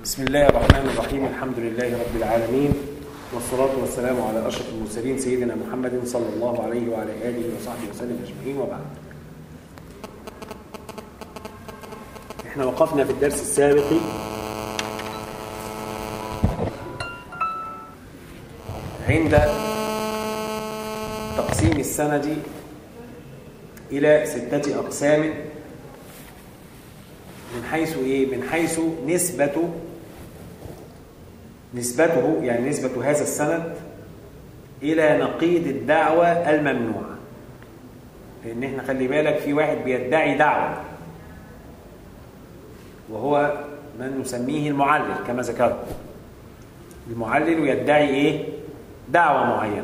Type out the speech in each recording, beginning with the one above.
بسم الله الرحمن الرحيم الحمد لله رب العالمين والصلاة والسلام على أشرف المرسلين سيدنا محمد صلى الله عليه وعلى آله وصحبه وسلم أجمعين وبعد احنا وقفنا في الدرس السابق عند تقسيم السند إلى ستة أقسام من حيث إيه؟ من حيث نسبة نسبته يعني نسبة هذا السند إلى نقيض الدعوة الممنوعة لأن احنا خلي بالك في واحد بيدعي دعوة وهو من نسميه المعلل كما ذكرت المعلل يدعي إيه؟ دعوة معينة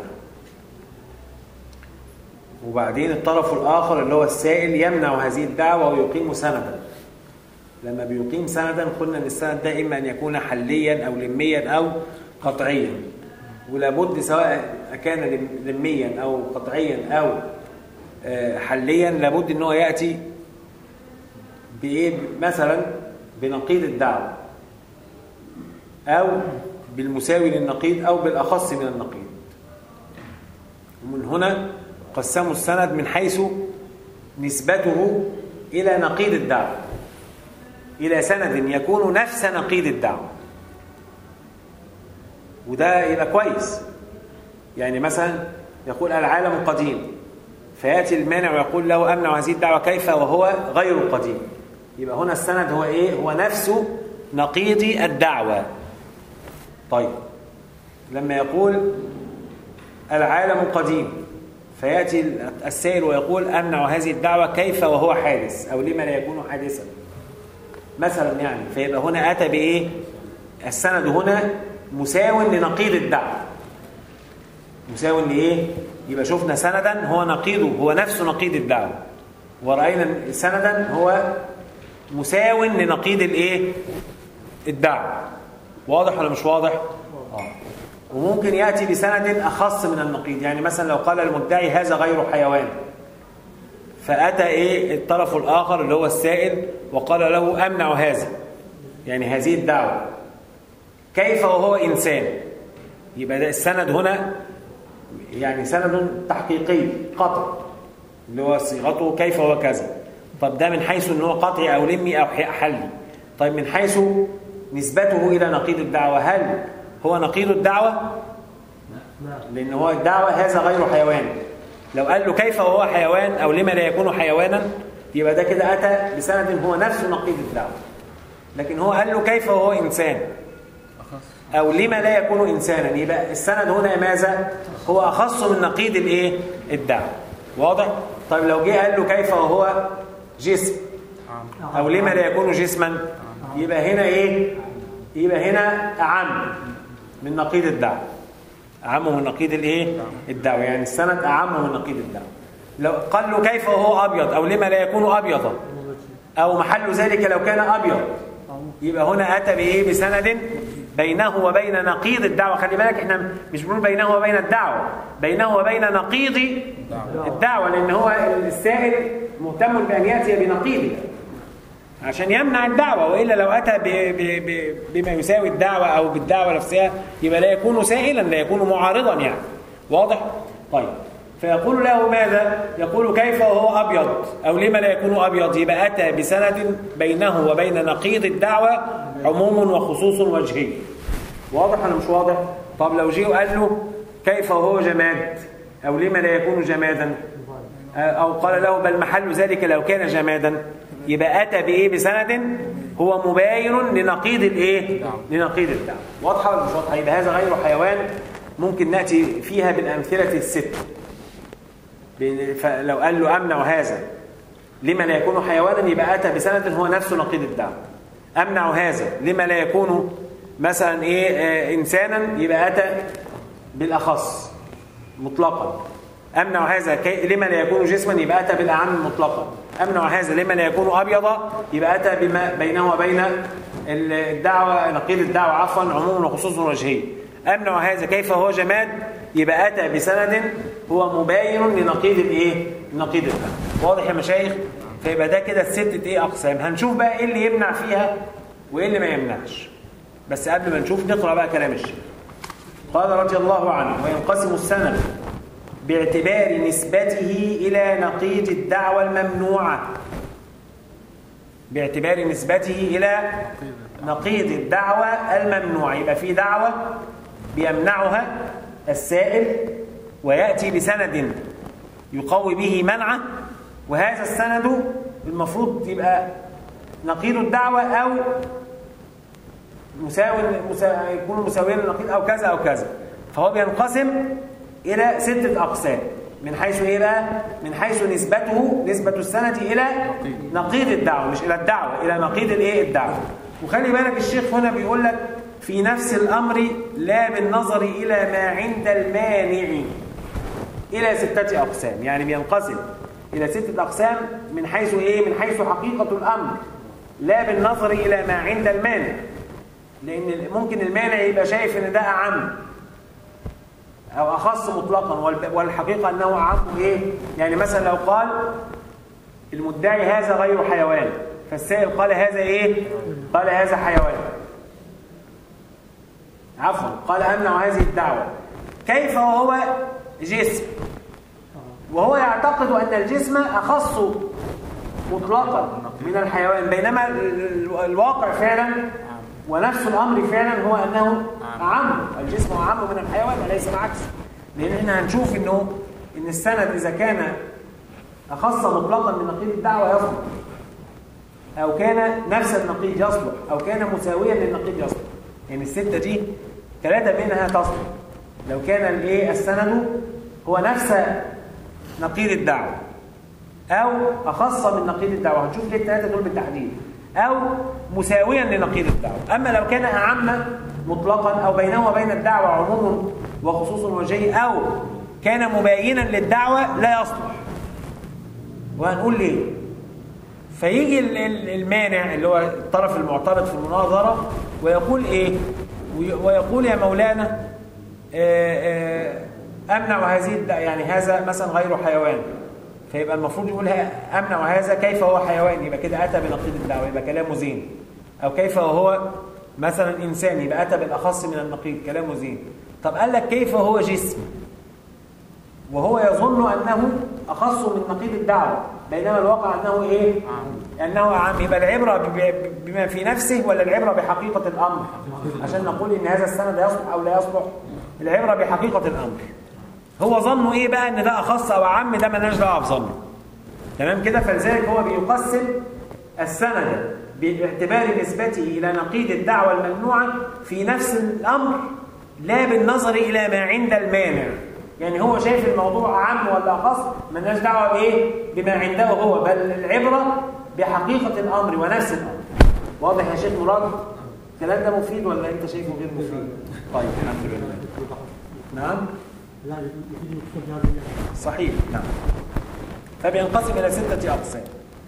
وبعدين الطرف الآخر اللي هو السائل يمنع هذه الدعوة ويقيم سندا لما بيقيم سندا قلنا ان السند ده اما ان يكون حليا او لميا او قطعيا ولابد سواء كان لميا او قطعيا او حليا لابد ان هو ياتي بايه مثلا بنقيض الدعوه او بالمساوي للنقيض او بالاخص من النقيض ومن هنا قسموا السند من حيث نسبته الى نقيض الدعوه إلى سند يكون نفس نقيض الدعوة وده يبقى كويس يعني مثلا يقول العالم قديم فيأتي المانع ويقول له أمنع هذه الدعوة كيف وهو غير قديم يبقى هنا السند هو إيه؟ هو نفس نقيض الدعوة طيب لما يقول العالم قديم فيأتي السائل ويقول أمنع هذه الدعوة كيف وهو حادث أو لما لا يكون حادثا مثلا يعني فيبقى هنا أتى بإيه السند هنا مساو لنقيض الدعوة مساو لإيه يبقى شفنا سندا هو نقيضه هو نفس نقيض الدعوة ورأينا سندا هو مساو لنقيض الإيه الدعوة واضح ولا مش واضح آه. وممكن يأتي بسند أخص من النقيض يعني مثلا لو قال المدعي هذا غير حيوان فأتى إيه الطرف الآخر اللي هو السائل وقال له أمنع هذا يعني هذه الدعوة كيف وهو إنسان يبقى ده السند هنا يعني سند تحقيقي قطع اللي هو صيغته كيف وكذا طب ده من حيث ان هو قطعي أو لمي أو حلي طيب من حيث نسبته إلى نقيض الدعوة هل هو نقيض الدعوة لأن هو الدعوة هذا غير حيوان لو قال له كيف وهو حيوان أو لما لا يكون حيوانا يبقى ده كده أتى بسند هو نفس نقيض الدعوة لكن هو قال له كيف وهو إنسان أو لما لا يكون إنسانا يبقى السند هنا ماذا هو أخص من نقيض الإيه الدعوة واضح طيب لو جه قال له كيف وهو جسم أو لما لا يكون جسما يبقى هنا إيه يبقى هنا أعم من نقيض الدعوة أعم من نقيض الإيه الدعوة يعني السند أعم من نقيض الدعوة لو قال له كيف وهو أبيض أو لما لا يكون أبيضا أو محل ذلك لو كان أبيض يبقى هنا أتى بإيه بسند بينه وبين نقيض الدعوة خلي بالك احنا مش بنقول بينه وبين الدعوة بينه وبين نقيض الدعوة لأن هو السائل مهتم بأن يأتي بنقيضه عشان يمنع الدعوة وإلا لو أتى ب ب ب بما يساوي الدعوة أو بالدعوة نفسها يبقى لا يكون سائلا لا يكون معارضا يعني واضح؟ طيب فيقول له ماذا؟ يقول كيف وهو أبيض أو لما لا يكون أبيض يبقى أتى بسند بينه وبين نقيض الدعوة عموم وخصوص وجهي واضح ولا مش واضح؟ طب لو جه وقال له كيف وهو جماد أو لما لا يكون جمادا أو قال له بل محل ذلك لو كان جمادا يبقى أتى بإيه بسند هو مباين لنقيض الإيه لنقيض الدعوة واضحة ولا مش واضحة يبقى هذا غير حيوان ممكن نأتي فيها بالأمثلة الست فلو قال له أمنع هذا لما لا يكون حيوانا يبقى أتى بسند هو نفسه نقيض الدعوة أمنع هذا لما لا يكون مثلا إيه آه إنسانا يبقى أتى بالأخص مطلقا أمنع هذا لما لا يكون جسما يبقى أتى بالأعم مطلقا أمنع هذا لما لا يكون أبيضا يبقى أتى بما بينه وبين الدعوة نقيض الدعوة عفوا عموما وخصوصا وجهي أمنع هذا كيف هو جماد يبقى أتى بسند هو مباين لنقيض الإيه؟ نقيض الدعوة واضح يا مشايخ؟ فيبقى ده كده الستة إيه أقسام هنشوف بقى إيه اللي يمنع فيها وإيه اللي ما يمنعش بس قبل ما نشوف نقرأ بقى كلام الشيخ قال رضي الله عنه وينقسم السند باعتبار نسبته إلى نقيض الدعوة الممنوعة باعتبار نسبته إلى نقيض الدعوة الممنوعة يبقى في دعوة بيمنعها السائل ويأتي بسند يقوي به منعه وهذا السند المفروض يبقى نقيض الدعوة أو مساوي يكون مساويا للنقيض أو كذا أو كذا فهو بينقسم إلى ستة أقسام من حيث إيه بقى؟ من حيث نسبته نسبة السنة إلى نقيض الدعوة مش إلى الدعوة إلى نقيض الإيه الدعوة وخلي بالك الشيخ هنا بيقول لك في نفس الأمر لا بالنظر إلى ما عند المانع إلى ستة أقسام يعني بينقسم إلى ستة أقسام من حيث إيه؟ من حيث حقيقة الأمر لا بالنظر إلى ما عند المانع لأن ممكن المانع يبقى شايف إن ده أعم أو أخص مطلقا والحقيقة أنه أعم إيه؟ يعني مثلا لو قال المدعي هذا غير حيوان فالسائل قال هذا إيه؟ قال هذا حيوان عفوا قال أمنع هذه الدعوة كيف وهو جسم وهو يعتقد أن الجسم أخص مطلقا من الحيوان بينما الواقع فعلا ونفس الأمر فعلا هو أنه أعم الجسم أعم من الحيوان وليس العكس لأن احنا هنشوف أنه إن السند إذا كان أخص مطلقا من نقيض الدعوة يصلح أو كان نفس النقيض يصلح أو كان مساويا للنقيض يصلح يعني الستة دي ثلاثة منها تصلح لو كان الايه السند هو نفس نقيض الدعوة أو أخص من نقيض الدعوة هنشوف ليه الثلاثة دول بالتحديد أو مساويا لنقيض الدعوة أما لو كان أعم مطلقا أو بينه وبين الدعوة عموم وخصوص وجهي أو كان مباينا للدعوة لا يصلح وهنقول ليه فيجي المانع اللي هو الطرف المعترض في المناظرة ويقول إيه ويقول يا مولانا أمنع هذه يعني هذا مثلا غير حيوان فيبقى المفروض يقول أمنع هذا كيف هو حيوان يبقى كده أتى بنقيض الدعوة يبقى كلامه زين أو كيف هو مثلا إنسان يبقى أتى بالأخص من النقيض كلامه زين طب قال لك كيف هو جسم وهو يظن أنه أخص من نقيض الدعوة بينما الواقع أنه إيه؟ أنه عام يبقى العبرة بما في نفسه ولا العبرة بحقيقة الأمر عشان نقول إن هذا السند يصلح أو لا يصلح العبرة بحقيقة الأمر هو ظنه إيه بقى إن ده أخص أو عام ده مالناش دعوه بظنه تمام كده فلذلك هو بيقسم السند باعتبار نسبته إلى نقيض الدعوة الممنوعة في نفس الأمر لا بالنظر إلى ما عند المانع يعني هو شايف الموضوع عام ولا خاص مالناش دعوه بايه بما عنده هو بل العبره بحقيقه الامر ونفس الامر واضح يا شيخ مراد الكلام ده مفيد ولا انت شايفه غير مفيد طيب الحمد لله نعم لا صحيح نعم فبينقسم الى سته اقسام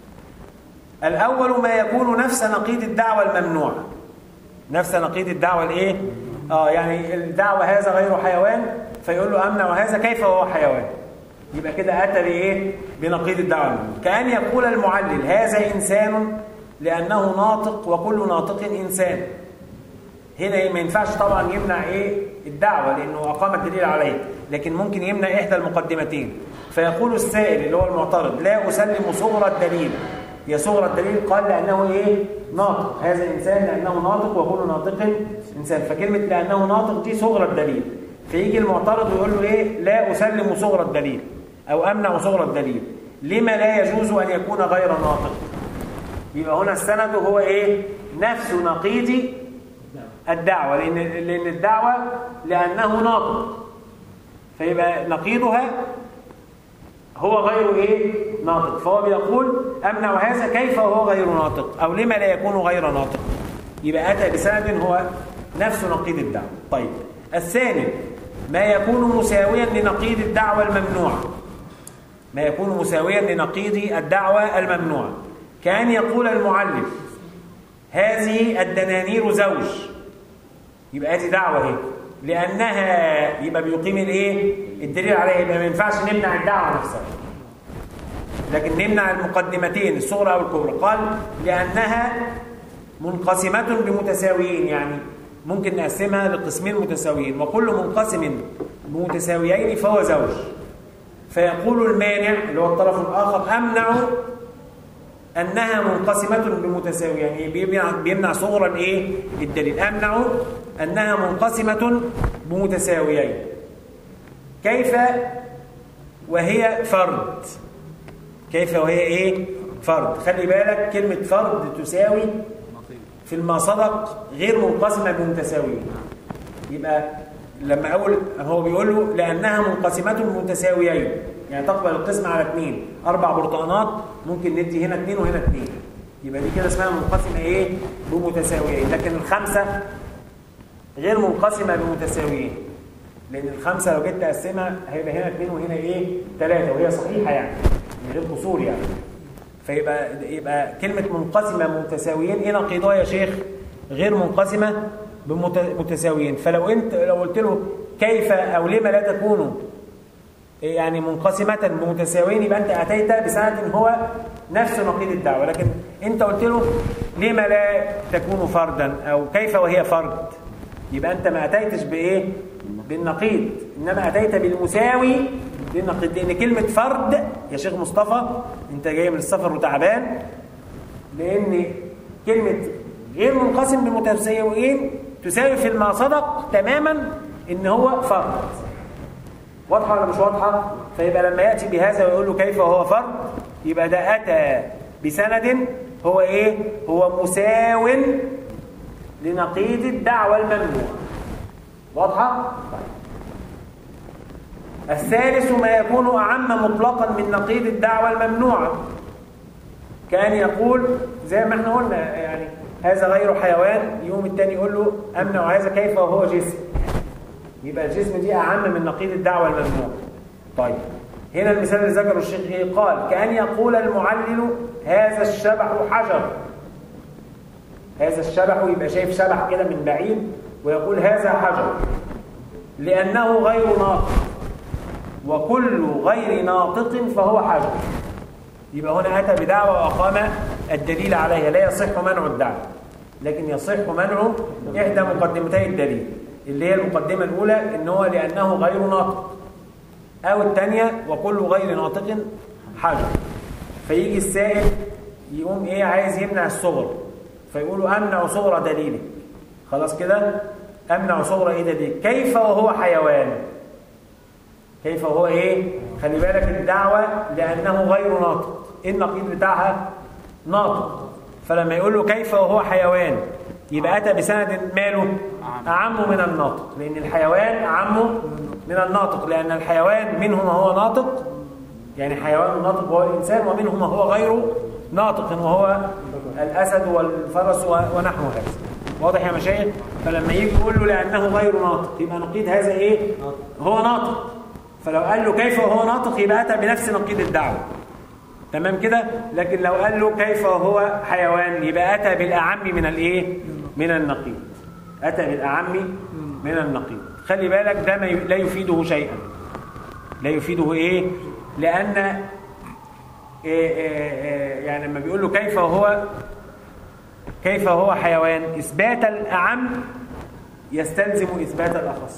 الاول ما يكون نفس نقيض الدعوه الممنوعه نفس نقيض الدعوه الايه اه يعني الدعوه هذا غير حيوان فيقول له أمنع وهذا كيف هو حيوان يبقى كده أتى بإيه بنقيض الدعوة كأن يقول المعلل هذا إنسان لأنه ناطق وكل ناطق إنسان هنا ما ينفعش طبعا يمنع إيه الدعوة لأنه أقام الدليل عليه لكن ممكن يمنع إحدى المقدمتين فيقول السائل اللي هو المعترض لا أسلم صغر الدليل يا صغر الدليل قال لأنه إيه ناطق هذا إنسان لأنه ناطق وكل ناطق إنسان فكلمة لأنه ناطق دي صغر الدليل فيجي المعترض ويقول له ايه لا اسلم صغر الدليل او امنع صغر الدليل لما لا يجوز ان يكون غير ناطق يبقى هنا السند هو ايه نفس نقيض الدعوه لان لان الدعوه لانه ناطق فيبقى نقيضها هو غير ايه ناطق فهو بيقول امنع هذا كيف هو غير ناطق او لما لا يكون غير ناطق يبقى اتى بسند هو نفس نقيض الدعوه طيب الثاني ما يكون مساويا لنقيض الدعوة الممنوعة ما يكون مساويا لنقيض الدعوة الممنوعة كأن يقول المعلم هذه الدنانير زوج يبقى هذه دعوة هي لأنها يبقى بيقيم الايه الدليل عليها يبقى ما ينفعش نمنع الدعوة نفسها لكن نمنع المقدمتين الصغرى أو الكبرى قال لأنها منقسمة بمتساويين يعني ممكن نقسمها لقسمين متساويين وكل منقسم بمتساويين فهو زوج فيقول المانع اللي هو الطرف الآخر أمنع أنها منقسمة بمتساويين يعني بيمنع, بيمنع صغرا إيه الدليل أمنع أنها منقسمة بمتساويين كيف وهي فرد كيف وهي إيه فرد خلي بالك كلمة فرد تساوي في المصدق غير منقسمة بمتساويين يبقى لما أقول هو بيقول له لأنها منقسمة بمتساويين يعني تقبل القسم على اثنين أربع برتقانات ممكن ندي هنا اثنين وهنا اثنين يبقى دي كده اسمها منقسمة إيه بمتساويين لكن الخمسة غير منقسمة بمتساويين لأن الخمسة لو جيت تقسمها هيبقى هنا اثنين وهنا إيه ثلاثة وهي صحيحة يعني من غير قصور يعني فيبقى يبقى كلمة منقسمة بمتساويين إيه نقيضها يا شيخ غير منقسمة بمتساويين فلو أنت لو قلت له كيف أو لما لا تكون يعني منقسمة بمتساويين يبقى أنت أتيت بسند هو نفس نقيض الدعوة لكن أنت قلت له لما لا تكون فردا أو كيف وهي فرد يبقى أنت ما أتيتش بإيه بالنقيض إنما أتيت بالمساوي للنقيض لأن كلمة فرد يا شيخ مصطفى أنت جاي من السفر وتعبان لأن كلمة غير منقسم بمتساويين تساوي في المصدق تماما إن هو فرد واضحة ولا مش واضحة؟ فيبقى لما يأتي بهذا ويقول له كيف هو فرد يبقى ده أتى بسند هو إيه؟ هو مساو لنقيض الدعوة الممنوع واضحة؟ طيب الثالث ما يكون أعم مطلقا من نقيض الدعوة الممنوعة كان يقول زي ما احنا قلنا يعني هذا غير حيوان يوم الثاني يقول له أمنع هذا كيف وهو جسم يبقى الجسم دي أعم من نقيض الدعوة الممنوعة طيب هنا المثال اللي ذكره الشيخ ايه قال كأن يقول المعلل هذا الشبح حجر هذا الشبح يبقى شايف شبح كده من بعيد ويقول هذا حجر لأنه غير ناطق وكل غير ناطق فهو حجر يبقى هنا أتى بدعوة وأقام الدليل عليها لا يصح منع الدعوة لكن يصح منع إحدى مقدمتي الدليل اللي هي المقدمة الأولى إن هو لأنه غير ناطق أو الثانية وكل غير ناطق حجر فيجي السائل يقوم إيه عايز يمنع الصغر فيقولوا أمنع صغر دليلك خلاص كده أمنع صغر إيه دليلك كيف وهو حيوان كيف وهو إيه خلي بالك الدعوة لأنه غير ناطق إيه النقيض بتاعها ناطق فلما يقول له كيف وهو حيوان يبقى أتى بسند ماله أعم من الناطق لأن الحيوان أعم من الناطق لأن الحيوان منه ما هو ناطق يعني حيوان ناطق وهو الإنسان ومنه ما هو غير ناطق وهو الأسد والفرس ونحو هذا واضح يا مشايخ فلما يجي يقول له لأنه غير ناطق يبقى نقيض هذا إيه هو ناطق فلو قال له كيف وهو ناطق يبقى أتى بنفس نقيض الدعوة تمام كده لكن لو قال له كيف وهو حيوان يبقى أتى بالأعم من الإيه من النقيض أتى بالأعم من النقيض خلي بالك ده ما لا يفيده شيئا لا يفيده إيه لأن إيه إيه يعني لما بيقول له كيف هو كيف هو حيوان إثبات الأعم يستلزم إثبات الأخص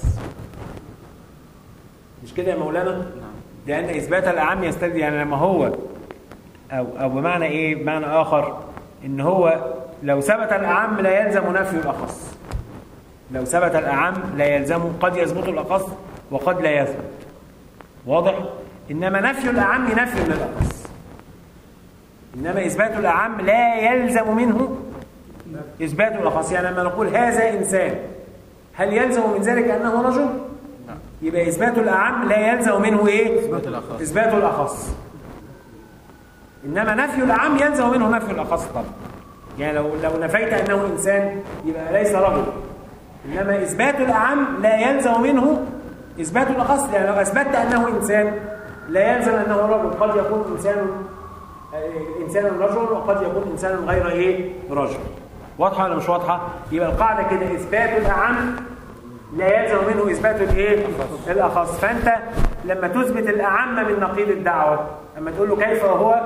مش كده يا مولانا لأن إثبات الأعم يستلزم يعني لما هو أو, أو بمعنى إيه بمعنى آخر إن هو لو ثبت الأعم لا يلزم نفي الأخص لو ثبت الأعم لا يلزم قد يثبت الأخص وقد لا يثبت واضح إنما نفي الأعم نفي من الأخص إنما إثبات الأعم لا يلزم منه إثبات الأخص يعني لما نقول هذا إنسان هل يلزم من ذلك أنه رجل؟ يبقى إثبات الأعم لا يلزم منه إيه؟ إثبات الأخص إثبات الأخص إنما نفي الأعم يلزم منه نفي الأخص طبعا يعني لو لو نفيت أنه إنسان يبقى ليس رجل إنما إثبات الأعم لا يلزم منه إثبات الأخص يعني لو أثبتت أنه إنسان لا يلزم أنه رجل قد يكون إنسان إنسان رجل وقد يكون إنسان غير إيه رجل واضحة ولا مش واضحة يبقى القاعدة كده إثبات الأعم لا يلزم منه إثبات الإيه الأخص فأنت لما تثبت الأعم من نقيض الدعوة لما تقول له كيف هو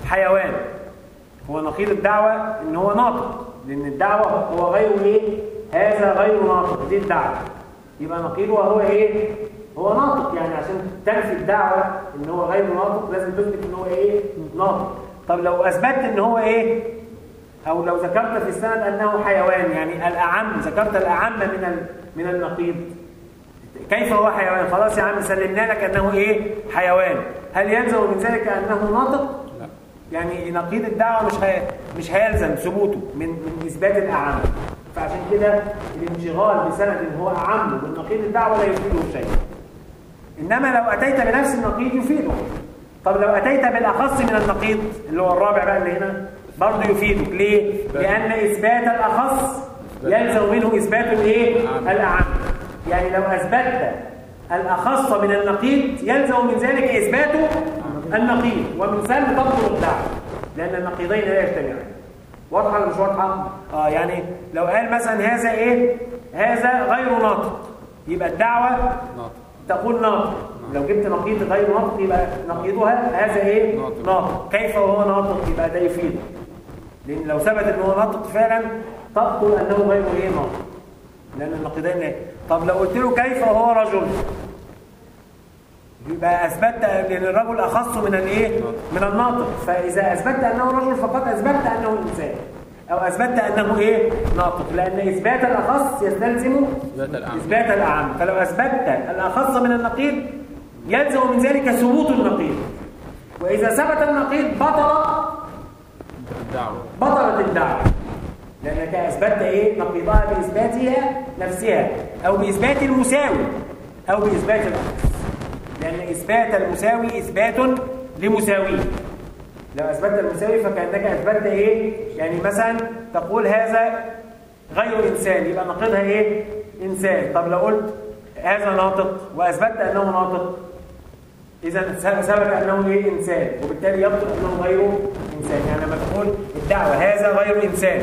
حيوان هو نقيض الدعوة إن هو ناطق لأن الدعوة هو غير إيه هذا غير ناطق دي الدعوة يبقى نقيضه وهو ايه هو ناطق يعني عشان تنفي الدعوة ان هو غير ناطق لازم تثبت ان هو ايه ناطق طب لو اثبتت ان هو ايه او لو ذكرت في السند انه حيوان يعني الاعم ذكرت الاعم من من النقيض كيف هو حيوان خلاص يا عم سلمنا لك انه ايه حيوان هل يلزم من ذلك انه ناطق لا يعني نقيض الدعوه مش هي... مش هيلزم ثبوته من من اثبات الاعم فعشان كده الانشغال بسند هو اعم من نقيض الدعوه لا يفيده شيء انما لو اتيت بنفس النقيض يفيده طب لو اتيت بالاخص من النقيض اللي هو الرابع بقى اللي هنا برضه يفيدك ليه لان اثبات الاخص يلزم منه اثبات الايه الاعم يعني لو اثبتت الاخص من النقيض يلزم من ذلك اثبات النقيض ومن ثم تبطل الدعوه لان النقيضين لا يجتمعان واضحه ولا مش واضحه اه يعني لو قال مثلا هذا ايه هذا غير ناطق يبقى الدعوه ناطق تقول ناطق لو جبت نقيض غير ناطق يبقى نقيضها هذا ايه ناطق, ناطق. كيف هو ناطق يبقى ده يفيد لان لو ثبت ان هو ناطق فعلا تبطل انه غير ايه ناطق لان النقيضين ايه طب لو قلت له كيف هو رجل يبقى اثبتت لان الرجل اخص من الايه من الناطق فاذا اثبتت انه رجل فقد اثبتت انه انسان او اثبتت انه ايه ناطق لان اثبات الاخص يستلزم اثبات الاعم فلو اثبتت الاخص من النقيض يلزم من ذلك ثبوت النقيض واذا ثبت النقيض بطل الدعوه بطلت الدعوه لانك اثبتت ايه نقيضها باثباتها نفسها او باثبات المساوي او باثبات الاخص لأن إثبات المساوي إثبات لمساويه لو أثبتت المساوي فكأنك أثبتت إيه؟ يعني مثلا تقول هذا غير إنسان يبقى نقيضها إيه؟ إنسان طب لو قلت هذا ناطق وأثبتت أنه ناطق إذا ثبت أنه إيه؟ إنسان وبالتالي يبطل أنه غير إنسان يعني لما تقول الدعوة هذا غير إنسان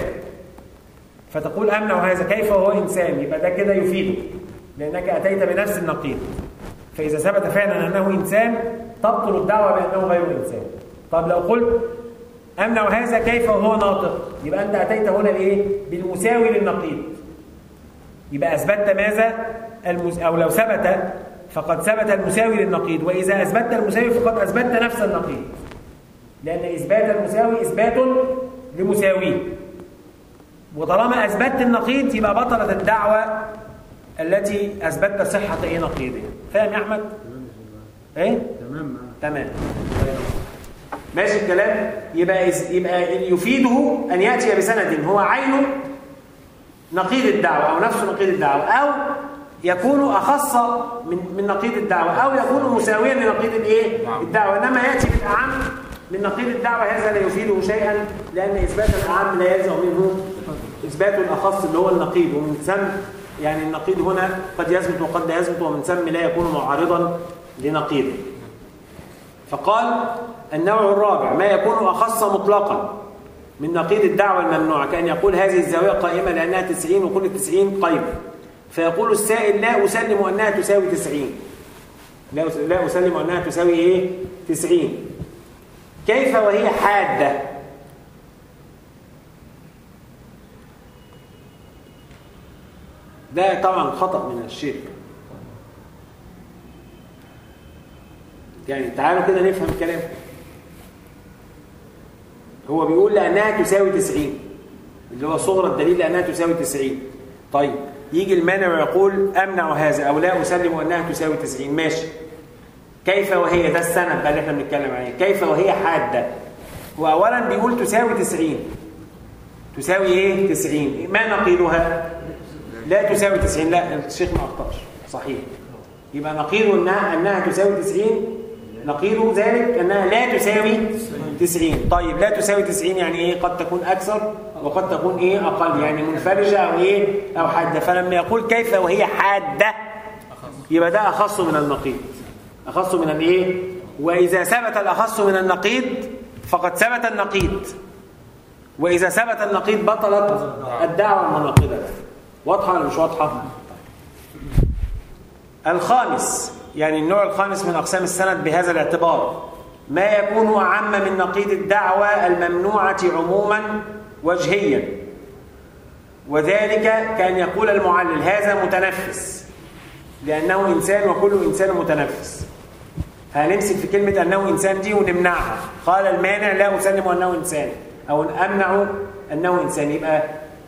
فتقول أمنع هذا كيف هو إنسان يبقى ده كده يفيده لأنك أتيت بنفس النقيض فإذا ثبت فعلا أنه إنسان تبطل الدعوة بأنه غير إنسان طب لو قلت أمنع هذا كيف وهو ناطق يبقى أنت أتيت هنا بإيه؟ بالمساوي للنقيض يبقى أثبتت ماذا؟ المس... أو لو ثبت فقد ثبت المساوي للنقيض وإذا أثبتت المساوي فقد أثبتت نفس النقيض لأن إثبات المساوي إثبات لمساويه وطالما أثبتت النقيض يبقى بطلت الدعوة التي أثبتت صحة إيه نقيضها فاهم يا أحمد؟ إيه؟ تمام تمام ماشي الكلام يبقى يبقى يفيده أن يأتي بسند هو عينه نقيض الدعوة أو نفس نقيض الدعوة أو يكون أخص من من نقيض الدعوة أو يكون مساويا لنقيض الإيه؟ نعم. الدعوة إنما يأتي بالأعم من نقيض الدعوة هذا لا يفيده شيئا لأن إثبات الأعم لا يلزم منه إثبات الأخص اللي هو النقيض ومن ثم يعني النقيض هنا قد يثبت وقد لا يثبت ومن ثم لا يكون معارضا لنقيضه فقال النوع الرابع ما يكون أخص مطلقا من نقيض الدعوة الممنوعة كأن يقول هذه الزاوية قائمة لأنها 90 وكل 90 قيمة فيقول السائل لا أسلم أنها تساوي 90 لا لا أسلم أنها تساوي إيه 90 كيف وهي حادة ده طبعا خطأ من الشيخ يعني تعالوا كده نفهم الكلام هو بيقول لأنها تساوي 90 اللي هو صغرى الدليل لأنها تساوي 90 طيب يجي المانع ويقول أمنع هذا أو لا أسلم أنها تساوي 90 ماشي كيف وهي ده السند بقى اللي احنا بنتكلم عليه كيف وهي حادة هو أولا بيقول تساوي 90 تساوي ايه 90 ما نقيلها لا تساوي 90 لا الشيخ ما اخطاش صحيح يبقى نقيض انها انها تساوي 90 نقيض ذلك انها لا تساوي 90 طيب لا تساوي 90 يعني ايه قد تكون اكثر وقد تكون ايه اقل يعني منفرجه او ايه او حاده فلما يقول كيف وهي حاده يبقى ده اخص من النقيض اخص من الايه واذا ثبت الاخص من النقيض فقد ثبت النقيض واذا ثبت النقيض بطلت الدعوه المناقضه واضحة ولا مش واضحة الخامس يعني النوع الخامس من أقسام السند بهذا الاعتبار ما يكون أعم من نقيض الدعوة الممنوعة عموما وجهيا وذلك كان يقول المعلل هذا متنفس لأنه إنسان وكل إنسان متنفس هنمسك في كلمة أنه إنسان دي ونمنعها قال المانع لا أسلم أنه إنسان أو أمنع أنه إنسان يبقى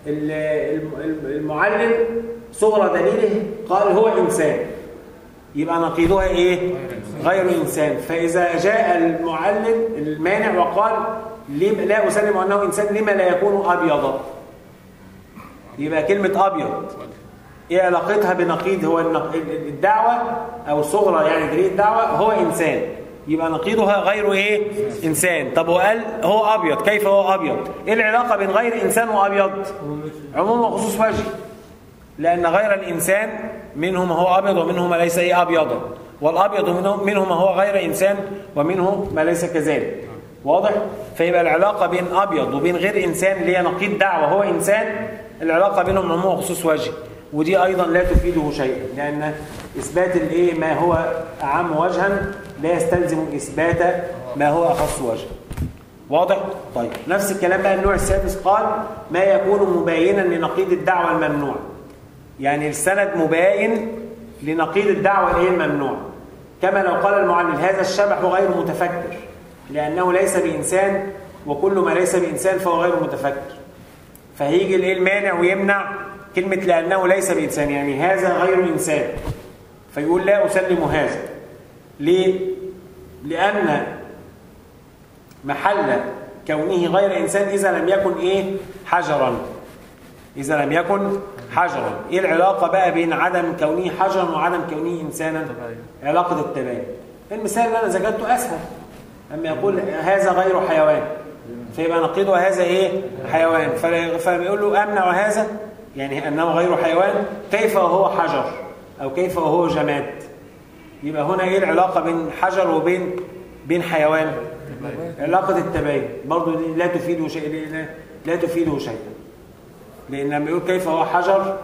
المعلل صغرى دليله قال هو إنسان يبقى نقيضها إيه؟ غير إنسان فإذا جاء المعلل المانع وقال لا أسلم أنه إنسان لما لا يكون أبيضا يبقى كلمة أبيض ايه علاقتها بنقيض هو الدعوة او صغرى يعني دليل الدعوة هو انسان يبقى نقيضها غير ايه انسان طب هو قال هو ابيض كيف هو ابيض ايه العلاقة بين غير انسان وابيض عموم وخصوص وجه لان غير الانسان منه ما هو ابيض ومنه ما ليس ايه ابيضا والابيض منه ما هو غير انسان ومنه ما ليس كذلك واضح فيبقى العلاقة بين ابيض وبين غير انسان اللي هي نقيض دعوة هو انسان العلاقة بينهم عموم وخصوص وجه ودي أيضا لا تفيده شيئا لأن إثبات الإيه ما هو أعم وجها لا يستلزم إثبات ما هو أخص وجها واضح؟ طيب نفس الكلام بقى النوع السادس قال ما يكون مباينا لنقيض الدعوة الممنوع يعني السند مباين لنقيض الدعوة الايه الممنوع كما لو قال المعلم هذا الشبح غير متفكر لأنه ليس بإنسان وكل ما ليس بإنسان فهو غير متفكر فهيجي الايه المانع ويمنع كلمة لأنه ليس بإنسان يعني هذا غير إنسان فيقول لا أسلم هذا ليه؟ لأن محل كونه غير إنسان إذا لم يكن إيه حجرا إذا لم يكن حجرا إيه العلاقة بقى بين عدم كونه حجرا وعدم كونه إنسانا علاقة التباين المثال اللي أنا ذكرته أسهل أما يقول هذا غير حيوان فيبقى نقيضه هذا إيه حيوان فيقول له أمنع هذا يعني أنه غير حيوان كيف وهو حجر أو كيف وهو جماد يبقى هنا إيه العلاقة بين حجر وبين بين حيوان علاقة التباين برضه لا تفيده شيء لا تفيده شيئا لأن لما يقول كيف هو حجر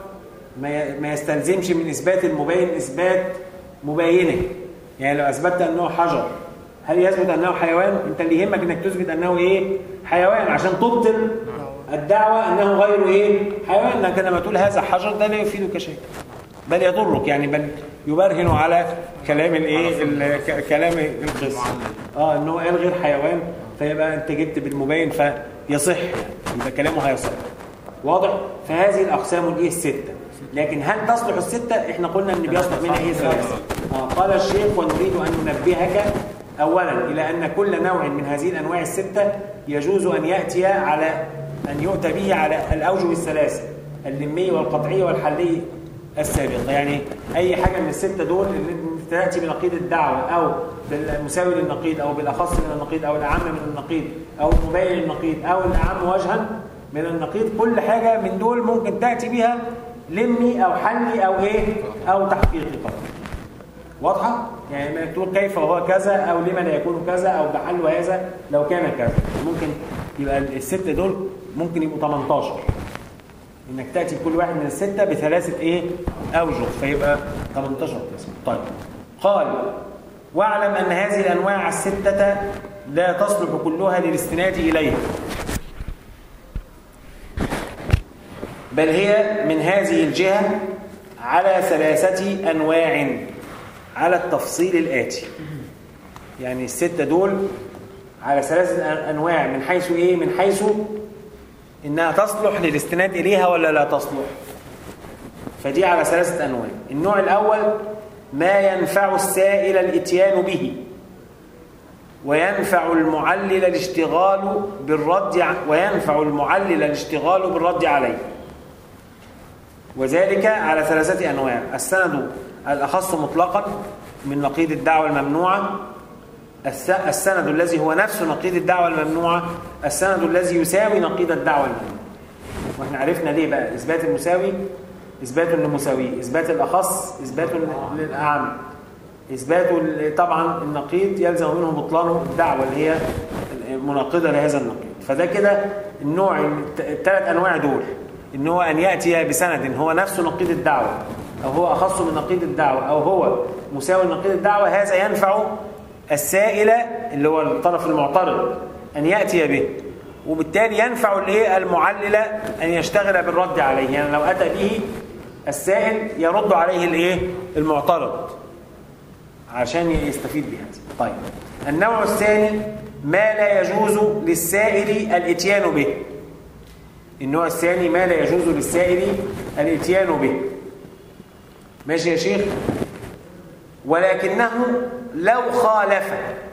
ما يستلزمش من إثبات المبين إثبات مبينه يعني لو أثبتت أنه حجر هل يثبت أنه حيوان؟ أنت اللي يهمك أنك تثبت أنه إيه؟ حيوان عشان تبطل الدعوة أنه غير إيه؟ حيوان لكن لما تقول هذا حجر ده لا يفيدك شيء بل يضرك يعني بل يبرهن على كلام الايه كلام القصه اه انه قال غير حيوان فيبقى انت جبت بالمبين فيصح يبقى كلامه هيصح واضح فهذه الاقسام الايه السته لكن هل تصلح السته احنا قلنا ان بيصلح منها ايه ثلاثه آه قال الشيخ ونريد ان ننبهك اولا الى ان كل نوع من هذه الانواع السته يجوز ان ياتي على أن يؤتى به على الأوجه الثلاثة اللمية والقطعية والحلية السابقة يعني أي حاجة من الستة دول اللي تأتي بنقيض الدعوة أو بالمساوي للنقيض أو بالأخص من النقيض أو الأعم من النقيض أو المبين للنقيض أو الأعم وجها من النقيض كل حاجة من دول ممكن تأتي بها لمي أو حلي أو إيه أو تحقيقي فقط واضحة؟ يعني تقول كيف هو كذا أو لما لا يكون كذا أو بحل هذا لو كان كذا ممكن يبقى الستة دول ممكن يبقوا 18 انك تاتي كل واحد من السته بثلاثه ايه اوجه فيبقى 18 قسم طيب قال واعلم ان هذه الانواع السته لا تصلح كلها للاستناد اليها بل هي من هذه الجهه على ثلاثه انواع على التفصيل الاتي يعني السته دول على ثلاثه انواع من حيث ايه من حيث إنها تصلح للاستناد إليها ولا لا تصلح فدي على ثلاثة أنواع النوع الأول ما ينفع السائل الاتيان به وينفع المعلل الاشتغال بالرد وينفع المعلل الاشتغال بالرد عليه وذلك على ثلاثة أنواع السند الأخص مطلقا من نقيض الدعوة الممنوعة السند الذي هو نفس نقيض الدعوة الممنوعة السند الذي يساوي نقيض الدعوة الممنوعة واحنا عرفنا ليه بقى إثبات المساوي إثبات للمساوي إثبات الأخص إثبات للأعم إثبات طبعا النقيض يلزم منه بطلان الدعوة اللي هي مناقضة لهذا النقيض فده كده النوع الثلاث أنواع دول إن هو أن يأتي بسند هو نفس نقيض الدعوة أو هو أخص من نقيض الدعوة أو هو مساوي لنقيض الدعوة هذا ينفع السائل اللي هو الطرف المعترض أن يأتي به وبالتالي ينفع الايه المعلل ان يشتغل بالرد عليه يعني لو اتى به السائل يرد عليه الايه المعترض عشان يستفيد بهذا طيب النوع الثاني ما لا يجوز للسائل الاتيان به النوع الثاني ما لا يجوز للسائل الاتيان به ماشي يا شيخ ولكنه لو خالف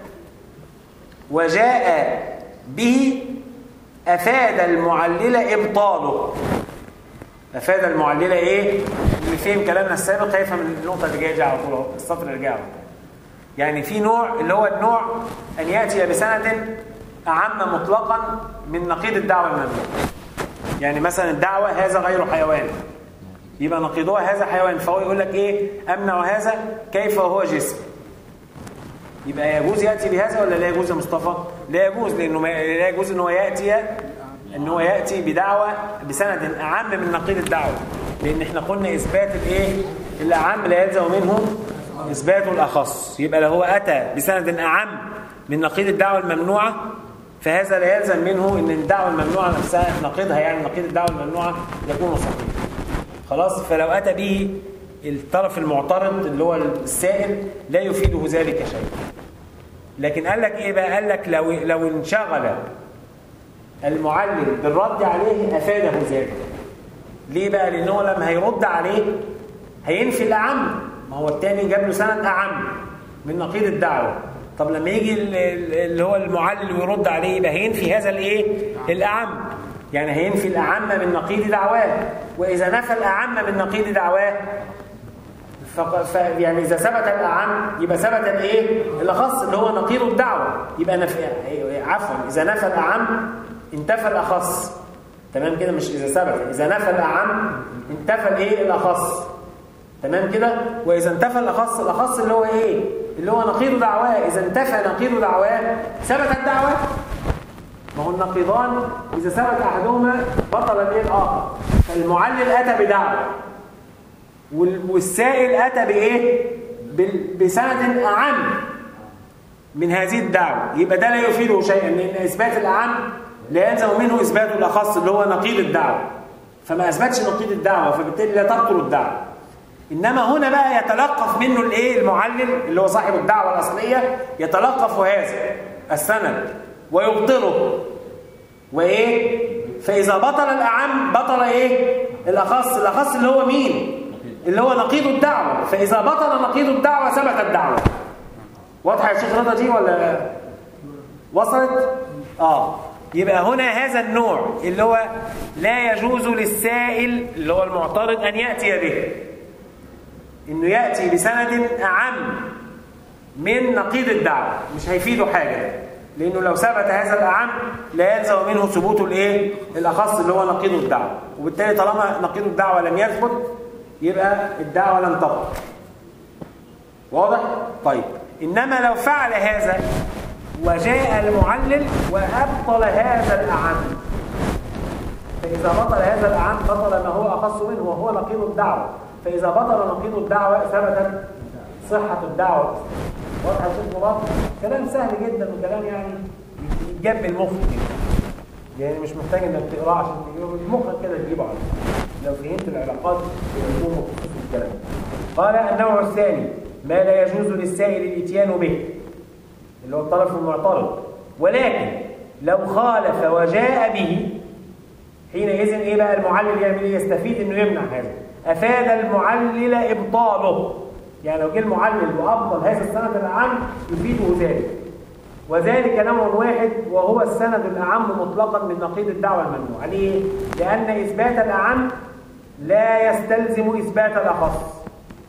وجاء به أفاد المعلل إبطاله أفاد المعلل إيه؟ اللي فهم كلامنا السابق خايفة من النقطة اللي جاية على طول السطر اللي جاي على طول يعني في نوع اللي هو النوع أن يأتي بسند أعم مطلقا من نقيض الدعوة الممنوعة يعني مثلا الدعوة هذا غير حيوان يبقى نقيضها هذا حيوان فهو يقول لك ايه امنع هذا كيف وهو جسم يبقى يجوز ياتي بهذا ولا لا يجوز يا مصطفى لا يجوز لانه ما لا يجوز ان هو ياتي ان هو ياتي بدعوه بسند اعم من نقيض الدعوه لان احنا قلنا اثبات الايه الاعم لا يلزم منه اثبات الاخص يبقى لو هو اتى بسند اعم من نقيض الدعوه الممنوعه فهذا لا يلزم منه ان الدعوه الممنوعه نفسها نقيضها يعني نقيض الدعوه الممنوعه يكون صحيحا خلاص فلو أتى به الطرف المعترض اللي هو السائل لا يفيده ذلك شيء لكن قال لك ايه بقى قال لك لو لو انشغل المعلم بالرد عليه افاده ذلك ليه بقى لانه لما هيرد عليه هينفي الاعم ما هو الثاني جاب له سند اعم من نقيض الدعوه طب لما يجي اللي هو المعلل ويرد عليه يبقى هينفي هذا الايه الاعم يعني هينفي الأعم من نقيض دعواه وإذا نفى الأعم من نقيض دعواه ف... يعني إذا ثبت الأعم يبقى ثبت الإيه؟ الأخص اللي هو نقيض الدعوة يبقى نفي عفوا إذا نفى الأعم انتفى الأخص تمام كده مش إذا ثبت إذا نفى الأعم انتفى الإيه؟ الأخص تمام كده وإذا انتفى الأخص الأخص اللي هو إيه؟ اللي هو نقيض دعواه إذا انتفى نقيض دعواه ثبت الدعوة ما هو النقيضان إذا ثبت أحدهما بطل الايه الآخر فالمعلل أتى بدعوة والسائل أتى بإيه؟ بسند أعم من هذه الدعوة يبقى ده لا يفيده شيئا لأن إثبات الأعم لا يلزم منه إثبات الأخص اللي هو نقيض الدعوة فما أثبتش نقيض الدعوة فبالتالي لا تبطل الدعوة إنما هنا بقى يتلقف منه الإيه المعلل اللي هو صاحب الدعوة الأصلية يتلقف هذا السند ويبطله وايه فاذا بطل الاعم بطل ايه الاخص الاخص اللي هو مين اللي هو نقيض الدعوه فاذا بطل نقيض الدعوه ثبت الدعوه واضحه يا شيخ رضا دي ولا وصلت اه يبقى هنا هذا النوع اللي هو لا يجوز للسائل اللي هو المعترض ان ياتي به انه ياتي بسند اعم من نقيض الدعوه مش هيفيده حاجه لانه لو ثبت هذا الاعم لا يلزم منه ثبوت الايه الاخص اللي هو نقيض الدعوه وبالتالي طالما نقيض الدعوه لم يثبت يبقى الدعوه لم تبطل واضح طيب انما لو فعل هذا وجاء المعلل وابطل هذا الاعم فاذا بطل هذا الاعم بطل ما هو اخص منه وهو نقيض الدعوه فاذا بطل نقيض الدعوه ثبتت صحه الدعوه واضح يا شيخ مراد كلام سهل جدا وكلام يعني يجاب المخ كده يعني مش محتاج انك تقراه عشان مخك كده تجيبه على لو فهمت العلاقات يكون مخصوص الكلام قال النوع الثاني ما لا يجوز للسائل الاتيان به اللي هو الطرف المعترض ولكن لو خالف وجاء به حينئذ ايه بقى المعلل يعمل ايه يستفيد انه يمنع هذا افاد المعلل ابطاله يعني لو جه المعلل وأبطل هذا السند الأعم يفيده ذلك وذلك نوع واحد وهو السند الأعم مطلقا من نقيض الدعوة الممنوعة ليه؟ لأن إثبات الأعم لا يستلزم إثبات الأخص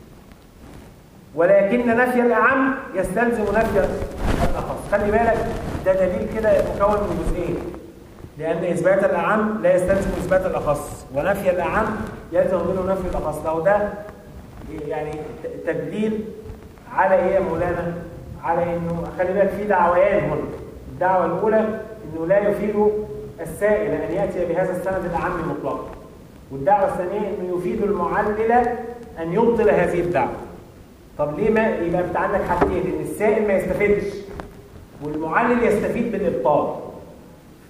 ولكن نفي الأعم يستلزم نفي الأخص خلي بالك ده دليل كده مكون من جزئين لأن إثبات الأعم لا يستلزم إثبات الأخص ونفي الأعم يلزم منه نفي الأخص لو ده يعني تدليل على ايه يا مولانا على انه خلي بالك في دعويان هنا الدعوه الاولى انه لا يفيد السائل ان ياتي بهذا السند الاعم مطلقا والدعوه الثانيه انه يفيد المعلل ان يبطل هذه الدعوه طب ليه ما يبقى انت عندك حاجتين ان السائل ما يستفيدش والمعلل يستفيد بالابطال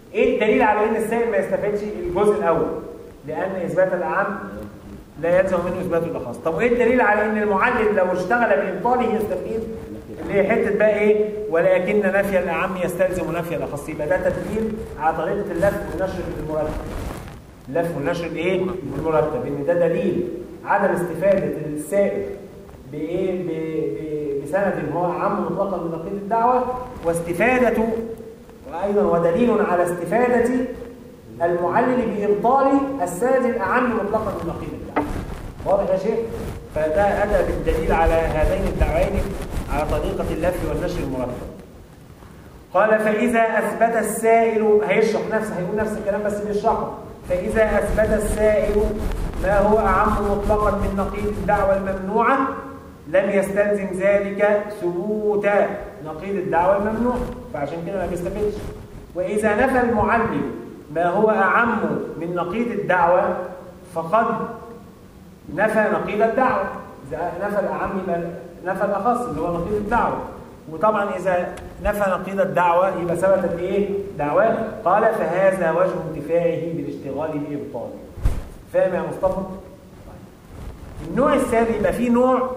ايه الدليل على ان السائل ما يستفادش الجزء الاول لان اثبات الاعم لا يلزم منه اثبات الاخص طب وايه الدليل على ان المعلل لو اشتغل بابطاله يستفيد اللي هي حته بقى ايه ولكن نفي الاعم يستلزم نفي الاخص يبقى ده تدليل على طريقه اللف والنشر المرتب اللف والنشر الايه المرتب ان ده دليل عدم استفاده السائل بايه بسند هو عام مطلقا من نقيض الدعوه واستفادته وايضا ودليل على استفاده المعلل بابطال السند الاعم مطلقا من نقيض الدعوه واضح يا شيخ فده اتى بالدليل على هذين الدعوين على طريقه اللف والنشر المرتب قال فإذا أثبت السائل هيشرح نفسه هيقول نفس الكلام بس بيشرحه فإذا أثبت السائل ما هو أعم مطلقا من نقيض الدعوة الممنوعة لم يستلزم ذلك ثبوت نقيض الدعوة الممنوعة فعشان كده ما بيستفدش وإذا نفى المعلم ما هو أعم من نقيض الدعوة فقد نفى نقيض الدعوة إذا نفى الأعم نفى الأخص اللي هو نقيض الدعوة وطبعا إذا نفى نقيض الدعوة يبقى ثبتت إيه؟ دعواه قال فهذا وجه انتفاعه بالاشتغال بإبطاله فاهم يا مصطفى؟ النوع الثاني يبقى فيه نوع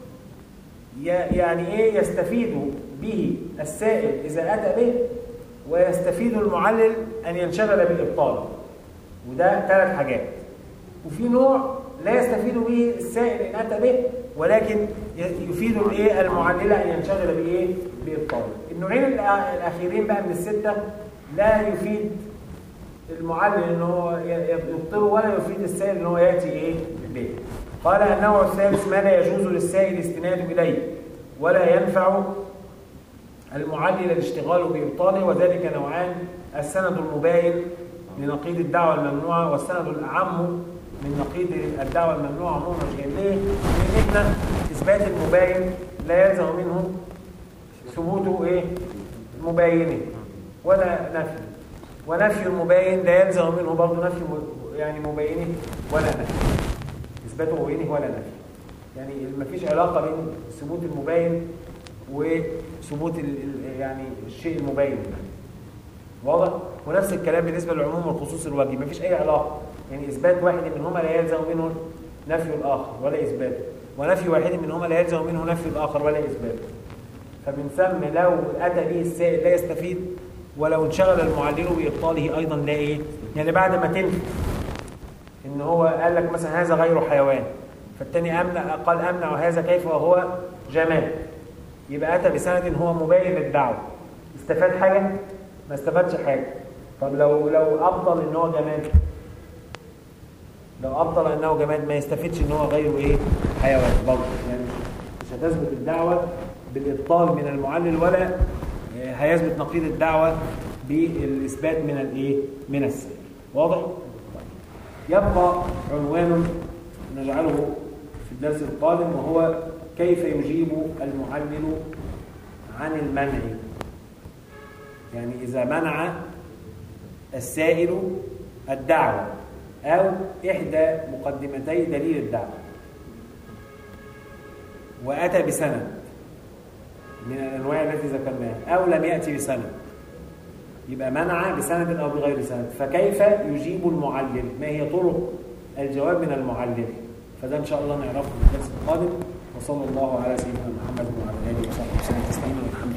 يعني ايه يستفيد به السائل إذا أتى به ويستفيد المعلل أن ينشغل بالإبطال وده ثلاث حاجات وفي نوع لا يستفيد به السائل إن أتى به ولكن يفيد الايه المعلله ان ينشغل بايه بابطاله النوعين الاخيرين بقى من السته لا يفيد المعلل ان هو يبطله ولا يفيد السائل ان هو ياتي ايه به قال النوع الثالث ما لا يجوز للسائل الاستناد اليه ولا ينفع المعلل الاشتغال بابطاله وذلك نوعان السند المباين لنقيض الدعوه الممنوعه والسند الاعم من نقيض الدعوة الممنوعة عموما ليه؟ لأن احنا إثبات المباين لا يلزم منه ثبوته إيه؟ مباينه ولا نفي ونفي المباين لا يلزم منه برضه نفي يعني مباينه ولا نفي إثبات مباينه ولا نفي يعني ما فيش علاقة بين ثبوت المباين وثبوت يعني الشيء المباين واضح؟ ونفس الكلام بالنسبة للعموم والخصوص الوجهي ما فيش أي علاقة يعني إثبات واحد منهما لا يلزم منه نفي الآخر ولا إثباته ونفي واحد منهما لا يلزم منه نفي الآخر ولا إثباته فمن ثم لو أتى به السائل لا يستفيد ولو انشغل المعلل بإبطاله أيضا لا إيه يعني بعد ما تنفي إن هو قال لك مثلا هذا غير حيوان فالتاني أمنع قال أمنع هذا كيف وهو جمال يبقى أتى بسند هو مبين للدعوة استفاد حاجة ما استفادش حاجة طب لو لو أفضل إن هو جمال لو أبطل أنه جماد ما يستفدش أن هو غيره إيه حيوان برضه يعني مش هتثبت الدعوة بالإبطال من المعلل ولا هيثبت نقيض الدعوة بالإثبات من الإيه من السير واضح؟ يبقى عنوان نجعله في الدرس القادم وهو كيف يجيب المعلل عن المنع يعني إذا منع السائل الدعوة أو إحدى مقدمتي دليل الدعوة وأتى بسند من الأنواع التي ذكرناها أو لم يأتي بسند يبقى منع بسند أو بغير سند فكيف يجيب المعلل ما هي طرق الجواب من المعلل فده إن شاء الله نعرفه في الدرس القادم وصلى الله على سيدنا محمد وعلى آله وصحبه وسلم تسليما والحمد